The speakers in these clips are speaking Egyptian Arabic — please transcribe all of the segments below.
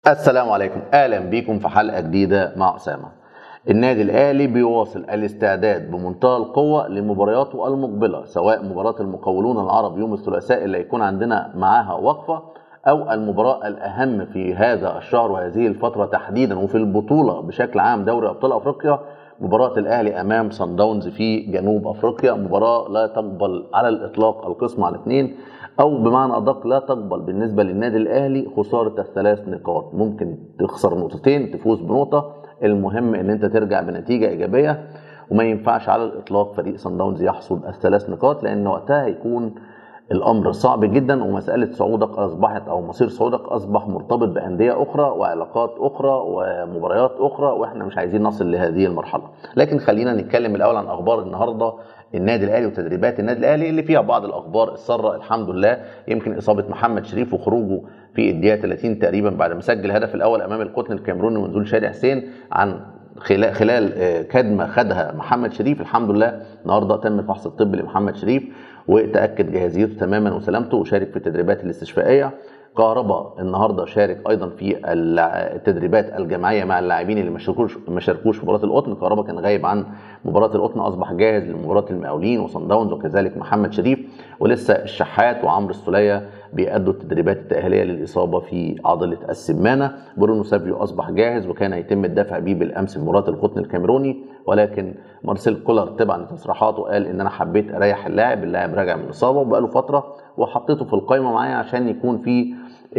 السلام عليكم اهلا بيكم في حلقه جديده مع اسامه النادي الاهلي بيواصل الاستعداد بمنتهى القوه لمبارياته المقبله سواء مباراه المقاولون العرب يوم الثلاثاء اللي هيكون عندنا معاها وقفه او المباراه الاهم في هذا الشهر وهذه الفتره تحديدا وفي البطوله بشكل عام دوري ابطال افريقيا مباراة الأهلي أمام صن داونز في جنوب أفريقيا مباراة لا تقبل على الإطلاق القسم على اثنين أو بمعنى أدق لا تقبل بالنسبة للنادي الأهلي خسارة الثلاث نقاط ممكن تخسر نقطتين تفوز بنقطة المهم إن أنت ترجع بنتيجة إيجابية وما ينفعش على الإطلاق فريق صن داونز يحصد الثلاث نقاط لأن وقتها هيكون الامر صعب جدا ومساله صعودك اصبحت او مصير صعودك اصبح مرتبط بانديه اخرى وعلاقات اخرى ومباريات اخرى واحنا مش عايزين نصل لهذه المرحله لكن خلينا نتكلم الاول عن اخبار النهارده النادي الاهلي وتدريبات النادي الاهلي اللي فيها بعض الاخبار الساره الحمد لله يمكن اصابه محمد شريف وخروجه في الدقيقه 30 تقريبا بعد ما سجل الهدف الاول امام القطن الكاميروني ونزول شادي حسين عن خلال خلال كدمه خدها محمد شريف الحمد لله النهارده تم الفحص الطبي لمحمد شريف وتاكد جاهزيته تماما وسلامته وشارك في التدريبات الاستشفائيه كهربا النهارده شارك ايضا في التدريبات الجماعيه مع اللاعبين اللي ما شاركوش ما شاركوش في مباراه القطن كهربا كان غايب عن مباراه القطن اصبح جاهز لمباراه المقاولين وصن داونز وكذلك محمد شريف ولسه الشحات وعمرو السوليه بيأدوا التدريبات التأهيلية للإصابة في عضلة السمانة برونو سافيو أصبح جاهز وكان هيتم الدفع بيه بالأمس في مباراة القطن الكاميروني ولكن مارسيل كولر تبعا لتصريحاته قال إن أنا حبيت أريح اللاعب اللاعب راجع من الإصابة وبقاله فترة وحطيته في القائمة معايا عشان يكون في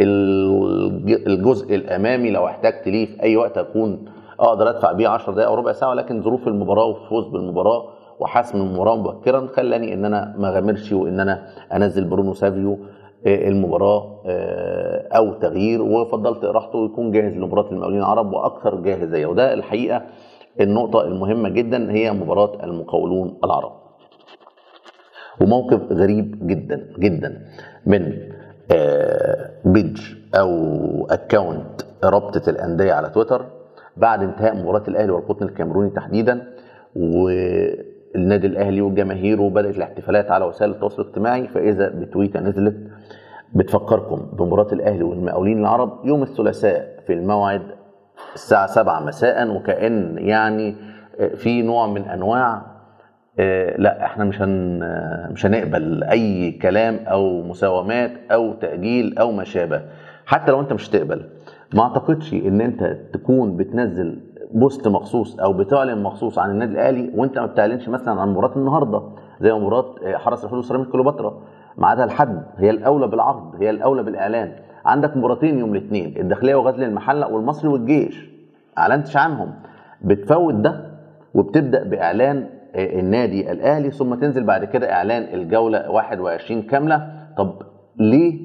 الجزء الأمامي لو احتجت ليه في أي وقت أكون أقدر أدفع بيه 10 دقائق أو ربع ساعة ولكن ظروف المباراة والفوز بالمباراة وحسم المباراه مبكرا خلاني ان انا ما غامرش وان انا انزل برونو سافيو المباراه او تغيير وفضلت راحته ويكون جاهز لمباراه المقاولين العرب واكثر جاهزيه وده الحقيقه النقطه المهمه جدا هي مباراه المقاولون العرب وموقف غريب جدا جدا من بيج او اكونت رابطه الانديه على تويتر بعد انتهاء مباراه الاهلي والقطن الكاميروني تحديدا والنادي الاهلي وجماهيره بدات الاحتفالات على وسائل التواصل الاجتماعي فاذا بتويته نزلت بتفكركم بمباراه الاهلي والمقاولين العرب يوم الثلاثاء في الموعد الساعه 7 مساء وكان يعني في نوع من انواع لا احنا مش هن مش هنقبل اي كلام او مساومات او تاجيل او ما شابه حتى لو انت مش تقبل ما اعتقدش ان انت تكون بتنزل بوست مخصوص او بتعلن مخصوص عن النادي الاهلي وانت ما بتعلنش مثلا عن مباراه النهارده زي مباراه حرس الحدود سيراميك كليوباترا ميعادها الحد هي الاولى بالعرض هي الاولى بالاعلان عندك مباراتين يوم الاثنين الداخليه وغزل المحله والمصري والجيش اعلنتش عنهم بتفوت ده وبتبدا باعلان النادي الاهلي ثم تنزل بعد كده اعلان الجوله 21 كامله طب ليه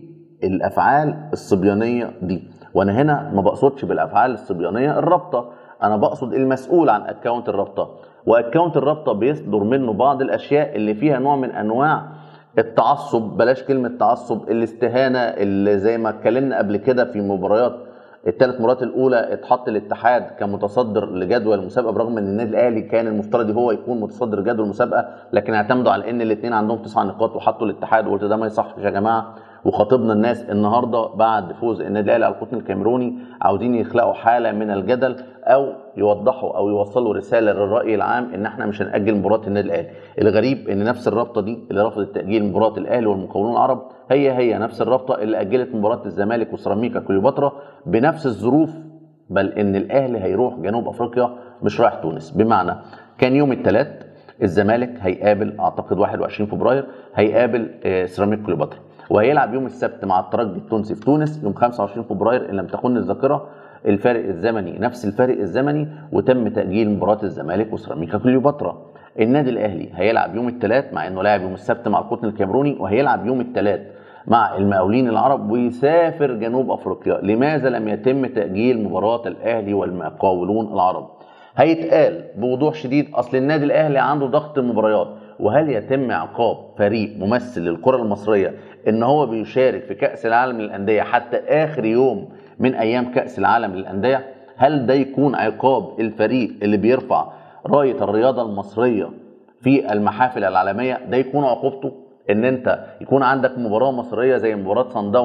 الافعال الصبيانيه دي وانا هنا ما بقصدش بالافعال الصبيانيه الرابطه انا بقصد المسؤول عن اكونت الرابطه واكونت الرابطه بيصدر منه بعض الاشياء اللي فيها نوع من انواع التعصب بلاش كلمه تعصب الاستهانه اللي زي ما اتكلمنا قبل كده في مباريات الثلاث مرات الاولى اتحط الاتحاد كمتصدر لجدول المسابقه برغم ان النادي الاهلي كان المفترض هو يكون متصدر جدول المسابقه لكن اعتمدوا على ان الاثنين عندهم تسع نقاط وحطوا الاتحاد وقلت ده ما يصحش يا جماعه وخاطبنا الناس النهارده بعد فوز النادي الاهلي على القطن الكاميروني عاوزين يخلقوا حاله من الجدل او يوضحوا او يوصلوا رساله للراي العام ان احنا مش هنأجل مباراه النادي الاهلي، الغريب ان نفس الرابطه دي اللي رفضت تأجيل مباراه الاهلي والمقاولون العرب هي هي نفس الرابطه اللي اجلت مباراه الزمالك وسيراميكا كليوباترا بنفس الظروف بل ان الاهلي هيروح جنوب افريقيا مش رايح تونس بمعنى كان يوم الثلاث الزمالك هيقابل اعتقد 21 فبراير هيقابل سيراميك كليوباترا وهيلعب يوم السبت مع الترجي التونسي في تونس يوم 25 فبراير ان لم تخن الذاكره الفارق الزمني نفس الفارق الزمني وتم تاجيل مباراه الزمالك وسيراميكا كليوباترا النادي الاهلي هيلعب يوم الثلاث مع انه لاعب يوم السبت مع القطن الكاميروني وهيلعب يوم الثلاث مع المقاولين العرب ويسافر جنوب افريقيا لماذا لم يتم تاجيل مباراه الاهلي والمقاولون العرب هيتقال بوضوح شديد اصل النادي الاهلي عنده ضغط مباريات وهل يتم عقاب فريق ممثل للكره المصريه ان هو بيشارك في كاس العالم للانديه حتى اخر يوم من ايام كاس العالم للانديه هل ده يكون عقاب الفريق اللي بيرفع رايه الرياضه المصريه في المحافل العالميه ده يكون عقوبته ان انت يكون عندك مباراه مصريه زي مباراه سان داونز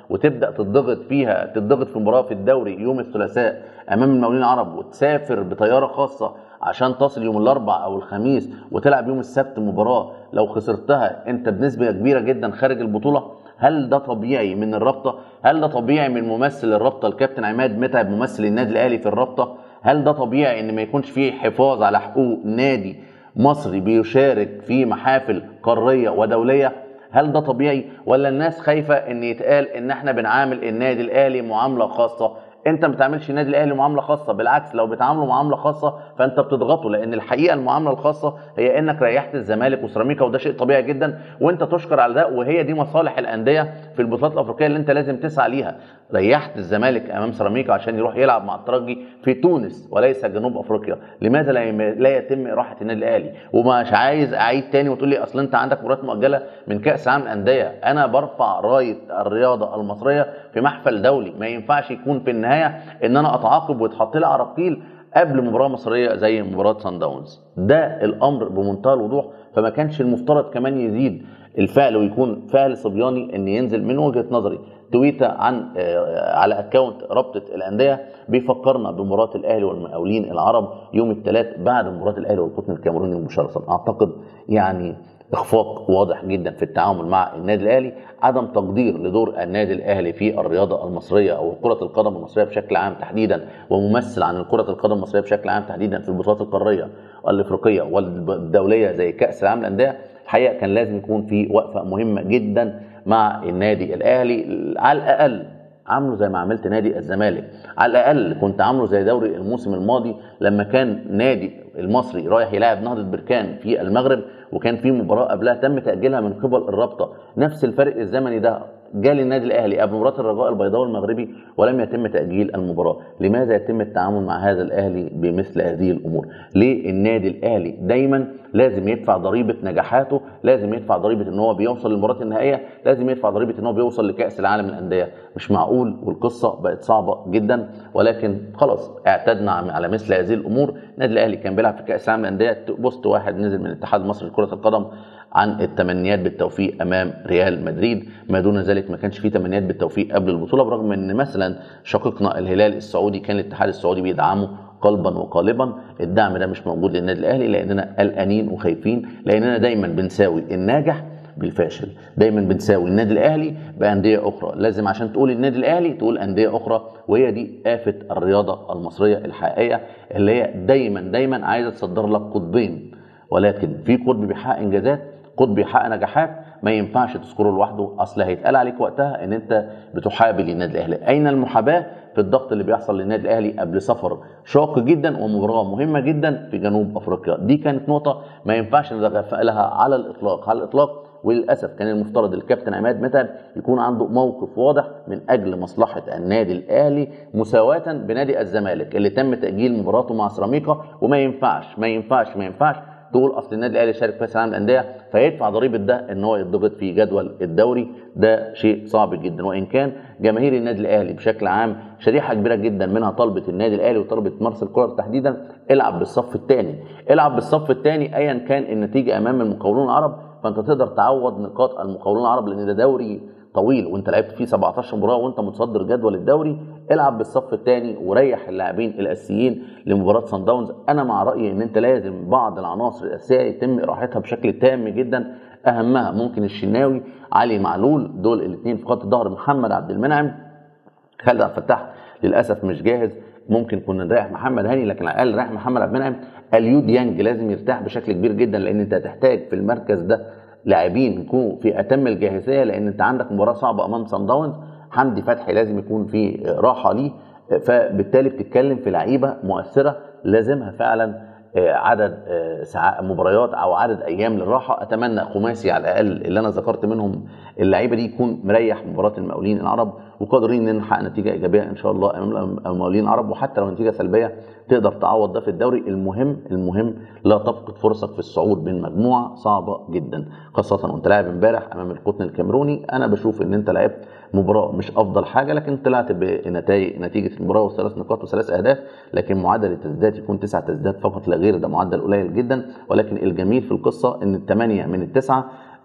وتبدا تضغط فيها تضغط في مباراه في الدوري يوم الثلاثاء امام المقاولين العرب وتسافر بطياره خاصه عشان تصل يوم الاربع او الخميس وتلعب يوم السبت مباراه لو خسرتها انت بنسبه كبيره جدا خارج البطوله هل ده طبيعي من الرابطه هل ده طبيعي من ممثل الرابطه الكابتن عماد متعب ممثل النادي الاهلي في الرابطه هل ده طبيعي ان ما يكونش فيه حفاظ على حقوق نادي مصري بيشارك في محافل قاريه ودوليه هل ده طبيعي ولا الناس خايفه ان يتقال ان احنا بنعامل النادي الاهلي معامله خاصه انت ما بتعملش النادي الاهلي معامله خاصه بالعكس لو بتعامله معامله خاصه فانت بتضغطه لان الحقيقه المعامله الخاصه هي انك ريحت الزمالك وسيراميكا وده شيء طبيعي جدا وانت تشكر على ده وهي دي مصالح الانديه في البطولات الافريقيه اللي انت لازم تسعى ليها ريحت الزمالك امام سيراميكا عشان يروح يلعب مع الترجي في تونس وليس جنوب افريقيا لماذا لا لا يتم اراحه النادي الاهلي ومش عايز اعيد تاني وتقول لي اصل انت عندك مباريات مؤجله من كاس العالم للانديه انا برفع رايه الرياضه المصريه في محفل دولي ما ينفعش يكون في النهايه ان انا اتعاقب ويتحط لي عراقيل قبل مباراه مصريه زي مباراه سان داونز ده الامر بمنتهى الوضوح فما كانش المفترض كمان يزيد الفعل ويكون فعل صبياني ان ينزل من وجهه نظري تويته عن على اكونت رابطه الانديه بيفكرنا بمباراه الاهلي والمقاولين العرب يوم الثلاث بعد مباراه الاهلي والقطن الكاميروني مباشره اعتقد يعني اخفاق واضح جدا في التعامل مع النادي الاهلي عدم تقدير لدور النادي الاهلي في الرياضه المصريه او كره القدم المصريه بشكل عام تحديدا وممثل عن كره القدم المصريه بشكل عام تحديدا في البطولات القاريه الافريقيه والدوليه زي كاس العالم للانديه الحقيقه كان لازم يكون في وقفه مهمه جدا مع النادي الاهلي على الاقل عامله زي ما عملت نادي الزمالك على الاقل كنت عامله زي دوري الموسم الماضي لما كان نادي المصري رايح يلاعب نهضه بركان في المغرب وكان في مباراه قبلها تم تاجيلها من قبل الرابطه نفس الفرق الزمني ده جالي النادي الاهلي قبل مباراه الرجاء البيضاوي المغربي ولم يتم تاجيل المباراه لماذا يتم التعامل مع هذا الاهلي بمثل هذه الامور ليه النادي الاهلي دايما لازم يدفع ضريبه نجاحاته لازم يدفع ضريبه ان هو بيوصل للمباراه النهائيه لازم يدفع ضريبه ان هو بيوصل لكاس العالم للانديه مش معقول والقصه بقت صعبه جدا ولكن خلاص اعتدنا على مثل هذه الامور النادي الاهلي كان بيلعب في كاس العالم للانديه بوست واحد نزل من الاتحاد المصري لكره القدم عن التمنيات بالتوفيق امام ريال مدريد ما دون ذلك ما كانش فيه تمنيات بالتوفيق قبل البطوله برغم ان مثلا شقيقنا الهلال السعودي كان الاتحاد السعودي بيدعمه قلبا وقالبا الدعم ده مش موجود للنادي الاهلي لاننا قلقانين وخايفين لاننا دايما بنساوي الناجح بالفاشل دايما بنساوي النادي الاهلي بانديه اخرى لازم عشان تقول النادي الاهلي تقول انديه اخرى وهي دي افه الرياضه المصريه الحقيقيه اللي هي دايما دايما عايزه تصدر لك قطبين ولكن في قطب بيحقق انجازات قطب بيحقق نجاحات ما ينفعش تذكره لوحده اصل هيتقال عليك وقتها ان انت بتحابي للنادي الاهلي اين المحاباه في الضغط اللي بيحصل للنادي الاهلي قبل سفر شاق جدا ومباراه مهمه جدا في جنوب افريقيا دي كانت نقطه ما ينفعش نتغافلها على الاطلاق على الاطلاق وللاسف كان المفترض الكابتن عماد متعب يكون عنده موقف واضح من اجل مصلحه النادي الاهلي مساواه بنادي الزمالك اللي تم تاجيل مباراته مع سيراميكا وما ينفعش ما ينفعش ما ينفعش تقول اصل النادي الاهلي شارك في كاس العالم للانديه فيدفع ضريبه ده ان هو يتضغط في جدول الدوري ده شيء صعب جدا وان كان جماهير النادي الاهلي بشكل عام شريحه كبيره جدا منها طلبت النادي الاهلي وطلبت مارسيل كولر تحديدا العب بالصف الثاني العب بالصف الثاني ايا كان النتيجه امام المقاولون العرب فانت تقدر تعوض نقاط المقاولون العرب لان ده دوري طويل وانت لعبت فيه 17 مباراه وانت متصدر جدول الدوري العب بالصف الثاني وريح اللاعبين الاساسيين لمباراه سان داونز انا مع رايي ان انت لازم بعض العناصر الاساسيه يتم اراحتها بشكل تام جدا اهمها ممكن الشناوي علي معلول دول الاثنين في خط الظهر محمد عبد المنعم خالد عبد الفتاح للاسف مش جاهز ممكن كنا نريح محمد هاني لكن على الاقل نريح محمد عبد المنعم اليو ديانج لازم يرتاح بشكل كبير جدا لان انت هتحتاج في المركز ده لاعبين يكونوا في اتم الجاهزيه لان انت عندك مباراه صعبه امام سان داونز حمدي فتحي لازم يكون في راحه ليه فبالتالي بتتكلم في لعيبه مؤثره لازمها فعلا عدد مباريات او عدد ايام للراحه اتمنى خماسي على الاقل اللي انا ذكرت منهم اللعيبه دي يكون مريح مباراه المقاولين العرب وقادرين ان نحقق نتيجه ايجابيه ان شاء الله امام المقاولين العرب وحتى لو نتيجه سلبيه تقدر تعوض ده في الدوري المهم المهم لا تفقد فرصك في الصعود من مجموعه صعبه جدا خاصه وانت لاعب امبارح امام القطن الكاميروني انا بشوف ان انت لعبت مباراه مش افضل حاجه لكن طلعت بنتائج نتيجه المباراه وثلاث نقاط وثلاث اهداف لكن معدل التسديدات يكون تسع تسديدات فقط لا غير ده معدل قليل جدا ولكن الجميل في القصه ان الثمانيه من التسعه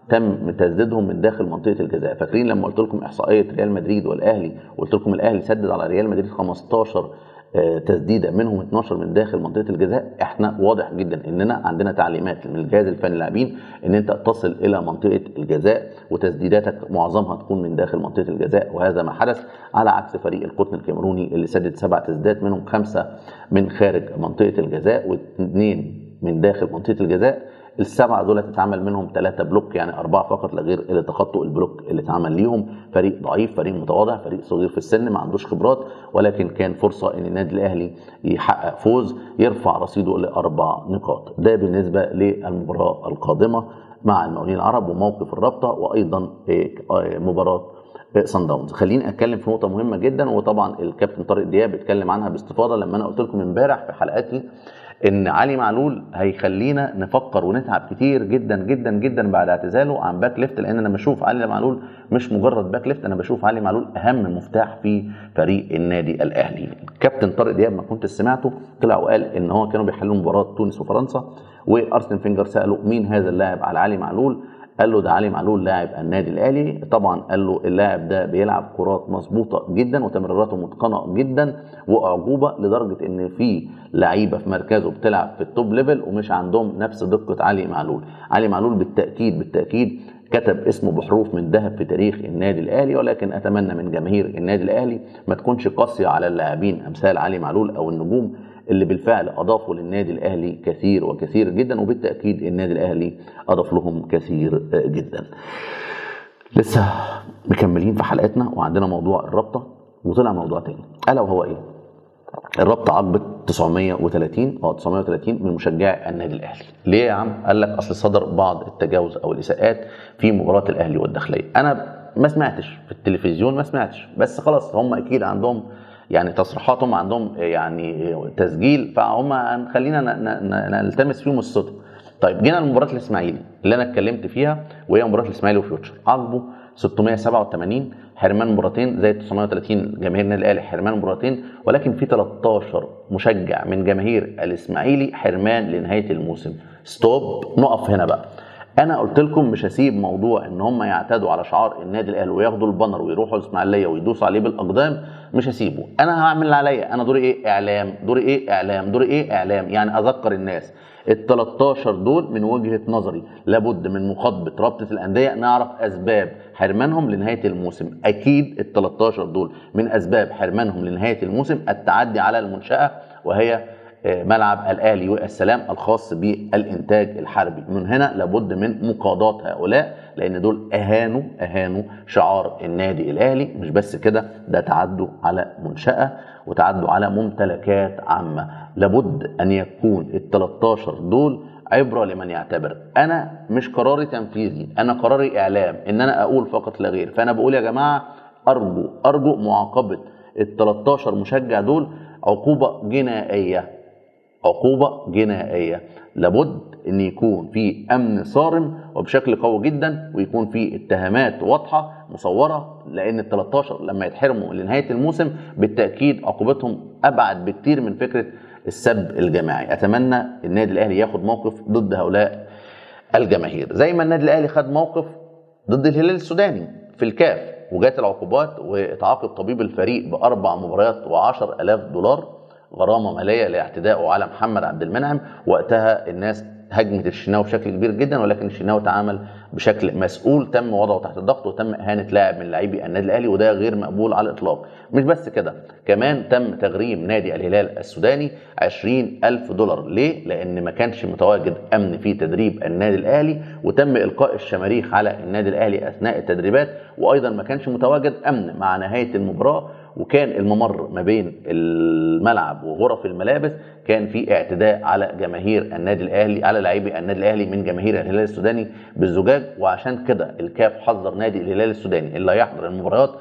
تم تسديدهم من داخل منطقه الجزاء فاكرين لما قلت لكم احصائيه ريال مدريد والاهلي قلت لكم الاهلي سدد على ريال مدريد 15 آه، تسديده منهم 12 من داخل منطقه الجزاء احنا واضح جدا اننا عندنا تعليمات من الجهاز الفني للاعبين ان انت تصل الى منطقه الجزاء وتسديداتك معظمها تكون من داخل منطقه الجزاء وهذا ما حدث على عكس فريق القطن الكاميروني اللي سدد سبع تسديدات منهم خمسه من خارج منطقه الجزاء واثنين من داخل منطقه الجزاء السبعه دول اتعمل منهم ثلاثه بلوك يعني اربعه فقط لا غير اللي تخطوا البلوك اللي اتعمل ليهم فريق ضعيف فريق متواضع فريق صغير في السن ما عندوش خبرات ولكن كان فرصه ان النادي الاهلي يحقق فوز يرفع رصيده لاربع نقاط ده بالنسبه للمباراه القادمه مع المقاولين العرب وموقف الرابطه وايضا مباراه سان داونز خليني اتكلم في نقطه مهمه جدا وطبعا الكابتن طارق دياب اتكلم عنها باستفاضه لما انا قلت لكم امبارح في حلقاتي ان علي معلول هيخلينا نفكر ونتعب كتير جدا جدا جدا بعد اعتزاله عن باك ليفت لان انا بشوف علي معلول مش مجرد باك ليفت انا بشوف علي معلول اهم مفتاح في فريق النادي الاهلي كابتن طارق دياب ما كنت سمعته طلع وقال ان هو كانوا بيحلوا مباراه تونس وفرنسا وارسن فينجر ساله مين هذا اللاعب على علي معلول قال له ده علي معلول لاعب النادي الاهلي طبعا قال له اللاعب ده بيلعب كرات مظبوطه جدا وتمريراته متقنه جدا واعجوبه لدرجه ان في لعيبه في مركزه بتلعب في التوب ليفل ومش عندهم نفس دقه علي معلول علي معلول بالتاكيد بالتاكيد كتب اسمه بحروف من ذهب في تاريخ النادي الاهلي ولكن اتمنى من جماهير النادي الاهلي ما تكونش قاسيه على اللاعبين امثال علي معلول او النجوم اللي بالفعل اضافوا للنادي الاهلي كثير وكثير جدا وبالتاكيد النادي الاهلي اضاف لهم كثير جدا. لسه مكملين في حلقتنا وعندنا موضوع الرابطه وطلع موضوع تاني الا وهو ايه؟ الرابطه عاقبت 930 اه 930 من مشجعي النادي الاهلي. ليه يا عم؟ قال لك اصل صدر بعض التجاوز او الاساءات في مباراه الاهلي والداخليه. انا ما سمعتش في التلفزيون ما سمعتش بس خلاص هم اكيد عندهم يعني تصريحاتهم عندهم يعني تسجيل فهم خلينا نلتمس فيهم الصدق طيب جينا لمباراه الاسماعيلي اللي انا اتكلمت فيها وهي مباراه الاسماعيلي وفيوتشر عاقبوا 687 حرمان مباراتين زي 930 جماهير النادي الاهلي حرمان مباراتين ولكن في 13 مشجع من جماهير الاسماعيلي حرمان لنهايه الموسم ستوب نقف هنا بقى انا قلت لكم مش هسيب موضوع ان هم يعتادوا على شعار النادي الاهلي وياخدوا البانر ويروحوا الاسماعيليه ويدوسوا عليه بالاقدام مش هسيبه انا هعمل اللي عليا انا دوري ايه اعلام دوري ايه اعلام دوري ايه اعلام يعني اذكر الناس ال 13 دول من وجهه نظري لابد من مخاطبه رابطه الانديه نعرف اسباب حرمانهم لنهايه الموسم اكيد ال 13 دول من اسباب حرمانهم لنهايه الموسم التعدي على المنشاه وهي ملعب الاهلي والسلام الخاص بالانتاج الحربي من هنا لابد من مقاضاه هؤلاء لان دول اهانوا اهانوا شعار النادي الاهلي مش بس كده ده تعدوا على منشاه وتعدوا على ممتلكات عامه لابد ان يكون ال 13 دول عبره لمن يعتبر انا مش قراري تنفيذي انا قراري اعلام ان انا اقول فقط لا غير فانا بقول يا جماعه ارجو ارجو معاقبه ال 13 مشجع دول عقوبه جنائيه عقوبة جنائية لابد ان يكون في امن صارم وبشكل قوي جدا ويكون في اتهامات واضحة مصورة لان ال 13 لما يتحرموا لنهاية الموسم بالتأكيد عقوبتهم ابعد بكتير من فكرة السب الجماعي اتمنى النادي الاهلي ياخد موقف ضد هؤلاء الجماهير زي ما النادي الاهلي خد موقف ضد الهلال السوداني في الكاف وجات العقوبات واتعاقب طبيب الفريق باربع مباريات و10 الاف دولار غرامه ماليه لاعتدائه على محمد عبد المنعم وقتها الناس هجمت الشناوي بشكل كبير جدا ولكن الشناوي تعامل بشكل مسؤول تم وضعه تحت الضغط وتم اهانه لاعب من لاعبي النادي الاهلي وده غير مقبول على الاطلاق مش بس كده كمان تم تغريم نادي الهلال السوداني 20 ألف دولار ليه؟ لأن ما كانش متواجد أمن في تدريب النادي الأهلي وتم إلقاء الشماريخ على النادي الأهلي أثناء التدريبات وأيضا ما كانش متواجد أمن مع نهاية المباراة وكان الممر ما بين الملعب وغرف الملابس كان في اعتداء على جماهير النادي الاهلي على لاعبي النادي الاهلي من جماهير الهلال السوداني بالزجاج وعشان كده الكاف حذر نادي الهلال السوداني اللي هيحضر المباريات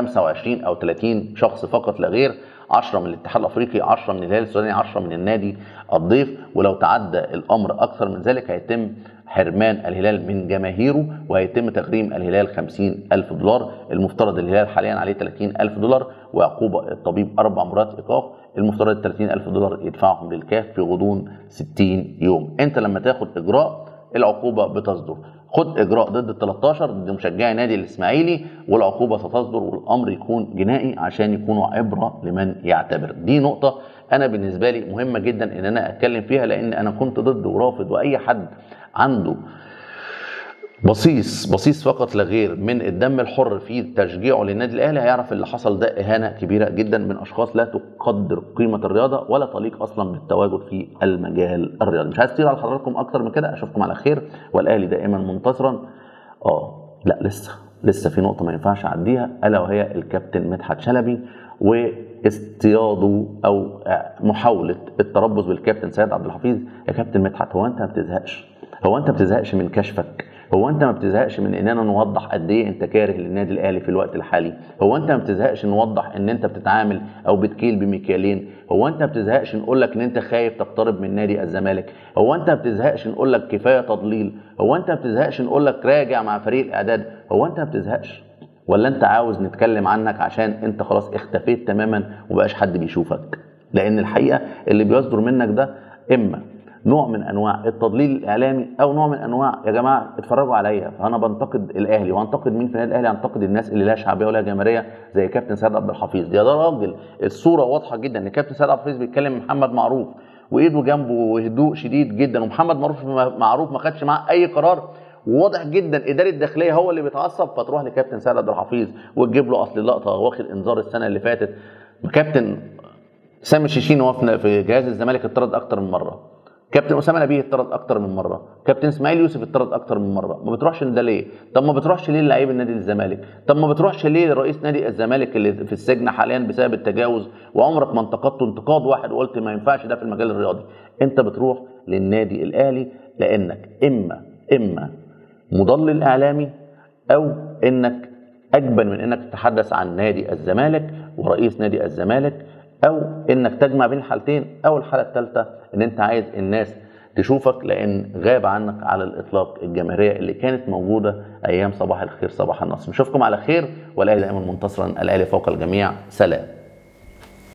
25 او 30 شخص فقط لا غير 10 من الاتحاد الافريقي 10 من الهلال السوداني 10 من النادي الضيف ولو تعدى الامر اكثر من ذلك هيتم حرمان الهلال من جماهيره وهيتم تغريم الهلال 50 ألف دولار المفترض الهلال حاليا عليه 30 ألف دولار وعقوبة الطبيب أربع مرات إيقاف المفترض 30 ألف دولار يدفعهم للكاف في غضون 60 يوم أنت لما تاخد إجراء العقوبة بتصدر خد اجراء ضد ال 13 ضد مشجعي نادي الاسماعيلي والعقوبه ستصدر والامر يكون جنائي عشان يكونوا عبره لمن يعتبر دي نقطه انا بالنسبه لي مهمه جدا ان انا اتكلم فيها لان انا كنت ضد ورافض واي حد عنده بصيص بصيص فقط لا غير من الدم الحر في تشجيعه للنادي الاهلي هيعرف اللي حصل ده اهانه كبيره جدا من اشخاص لا تقدر قيمه الرياضه ولا تليق اصلا بالتواجد في المجال الرياضي مش عايز اطير على حضراتكم اكتر من كده اشوفكم على خير والاهلي دائما منتصرا اه لا لسه لسه في نقطه ما ينفعش اعديها الا وهي الكابتن مدحت شلبي واصطياده او محاوله التربص بالكابتن سيد عبد الحفيظ يا كابتن مدحت هو انت ما بتزهقش هو انت ما بتزهقش من كشفك هو انت ما بتزهقش من اننا نوضح قد ايه انت كاره للنادي الاهلي في الوقت الحالي هو انت ما بتزهقش نوضح ان انت بتتعامل او بتكيل بمكيالين هو انت ما بتزهقش نقول لك ان انت خايف تقترب من نادي الزمالك هو انت ما بتزهقش نقول لك كفايه تضليل هو انت ما بتزهقش نقول لك راجع مع فريق الاعداد هو انت ما بتزهقش ولا انت عاوز نتكلم عنك عشان انت خلاص اختفيت تماما ومبقاش حد بيشوفك لان الحقيقه اللي بيصدر منك ده اما نوع من انواع التضليل الاعلامي او نوع من انواع يا جماعه اتفرجوا عليا فانا بنتقد الاهلي وانتقد مين في النادي الاهلي انتقد الناس اللي لا شعبيه ولا جماهيريه زي كابتن سيد عبد الحفيظ يا ده راجل الصوره واضحه جدا ان كابتن سيد عبد الحفيظ بيتكلم محمد معروف وايده جنبه هدوء شديد جدا ومحمد معروف معروف ما خدش معاه اي قرار وواضح جدا اداره الداخليه هو اللي بيتعصب فتروح لكابتن سيد عبد الحفيظ وتجيب له اصل اللقطه واخد انذار السنه اللي فاتت كابتن سامي الشيشين وقفنا في جهاز الزمالك اتطرد اكتر من مره كابتن اسامه نبيه اتطرد اكتر من مره كابتن اسماعيل يوسف اتطرد اكتر من مره ما بتروحش ده ليه طب ما بتروحش ليه لعيب النادي الزمالك طب ما بتروحش ليه لرئيس نادي الزمالك اللي في السجن حاليا بسبب التجاوز وعمرك ما انتقدته انتقاد واحد وقلت ما ينفعش ده في المجال الرياضي انت بتروح للنادي الاهلي لانك اما اما مضلل اعلامي او انك اجبن من انك تتحدث عن نادي الزمالك ورئيس نادي الزمالك او انك تجمع بين الحالتين او الحاله الثالثه ان انت عايز الناس تشوفك لان غاب عنك على الاطلاق الجماهيريه اللي كانت موجوده ايام صباح الخير صباح النصر نشوفكم على خير والاهلي دائما منتصرا الاهلي فوق الجميع سلام